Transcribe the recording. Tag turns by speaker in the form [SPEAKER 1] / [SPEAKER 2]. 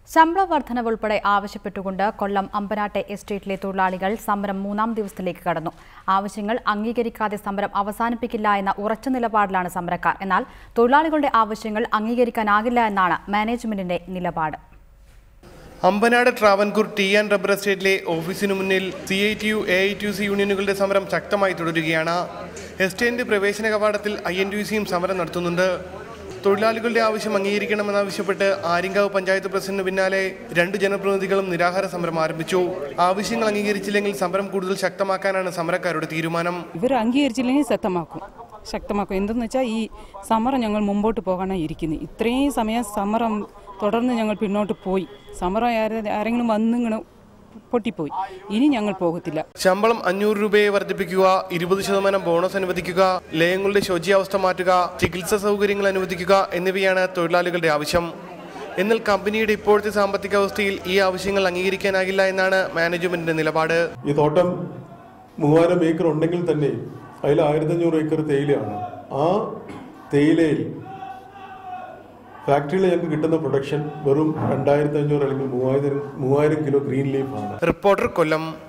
[SPEAKER 1] ശമ്പള വർധനവ് ഉൾപ്പെടെ ആവശ്യപ്പെട്ടുകൊണ്ട് കൊല്ലം അമ്പനാട്ടെ എസ്റ്റേറ്റിലെ തൊഴിലാളികൾ സമരം മൂന്നാം ദിവസത്തിലേക്ക് കടന്നു ആവശ്യങ്ങൾ അംഗീകരിക്കാതെ സമരം അവസാനിപ്പിക്കില്ല എന്ന ഉറച്ച നിലപാടിലാണ് സമരക്കാർ എന്നാൽ തൊഴിലാളികളുടെ ആവശ്യങ്ങൾ അംഗീകരിക്കാനാകില്ല എന്നാണ് മാനേജ്മെന്റിന്റെ നിലപാട്
[SPEAKER 2] Ambanad Travancore T and rubber എസ്റ്റേറ്റിലെ ഓഫീസിനു മുന്നിൽ C I T U A I T U C യൂണിയനുകളുടെ സമരം ശക്തമായി തുടരുകയാണ് എസ്റ്റേറ്റിന്റെ പ്രവേശന കവാടത്തിൽ ഐ എൻ ടി യു സിയും സമരം നടത്തുന്നുണ്ട് തൊഴിലാളികളുടെ ആവശ്യം അംഗീകരിക്കണമെന്നാവശ്യപ്പെട്ട് ആര്യങ്കാവ് പഞ്ചായത്ത് പ്രസിഡന്റിന് പിന്നാലെ രണ്ട് ജനപ്രതിനിധികളും നിരാഹാര സമരം ആരംഭിച്ചു ആവശ്യങ്ങൾ അംഗീകരിച്ചില്ലെങ്കിൽ സമരം കൂടുതൽ ശക്തമാക്കാനാണ് സമരക്കാരുടെ തീരുമാനം
[SPEAKER 3] ഇവർ അംഗീകരിച്ചില്ലെങ്കിൽ ശക്തമാക്കും ശക്തമാക്കും എന്തെന്ന് വെച്ചാൽ ഈ സമരം ഞങ്ങൾ മുമ്പോട്ട് പോകാനാണ് ഇരിക്കുന്നത് ഇത്രയും സമയം സമരം തുടർന്ന് ഞങ്ങൾ പിന്നോട്ട് പോയി സമരം ആരെ- ആരെങ്കിലും വന്നിങ്ങനെ പൊട്ടിപ്പോയി ഇനി ഞങ്ങൾ പോകത്തില്ല
[SPEAKER 2] ശമ്പളം അഞ്ഞൂറ് രൂപയെ വർദ്ധിപ്പിക്കുക ഇരുപത് ശതമാനം ബോണസ് അനുവദിക്കുക ലയങ്ങളുടെ ശോച്യാവസ്ഥ മാറ്റുക ചികിത്സാ സൗകര്യങ്ങൾ അനുവദിക്കുക എന്നിവയാണ് തൊഴിലാളികളുടെ ആവശ്യം എന്നാൽ കമ്പനിയുടെ ഇപ്പോഴത്തെ സാമ്പത്തിക അവസ്ഥയിൽ ഈ ആവശ്യങ്ങൾ അംഗീകരിക്കാനാകില്ല എന്നാണ് മാനേജ്മെന്റിന്റെ നിലപാട്
[SPEAKER 4] ഈ തോട്ടം മൂവായിരം ഏക്കർ ഉണ്ടെങ്കിൽ തന്നെ അതിൽ ആയിരത്തഞ്ഞൂറ് ഏക്കർ തേയിലയാണ് ആ തേയിലയിൽ ഫാക്ടറിയിൽ ഞങ്ങൾക്ക് കിട്ടുന്ന പ്രൊഡക്ഷൻ വെറും രണ്ടായിരത്തി അഞ്ഞൂറ് അല്ലെങ്കിൽ മൂവായിരം മൂവായിരം കിലോ ഗ്രീൻ ലീഫ് ആണ്
[SPEAKER 2] റിപ്പോർട്ടർ കൊല്ലം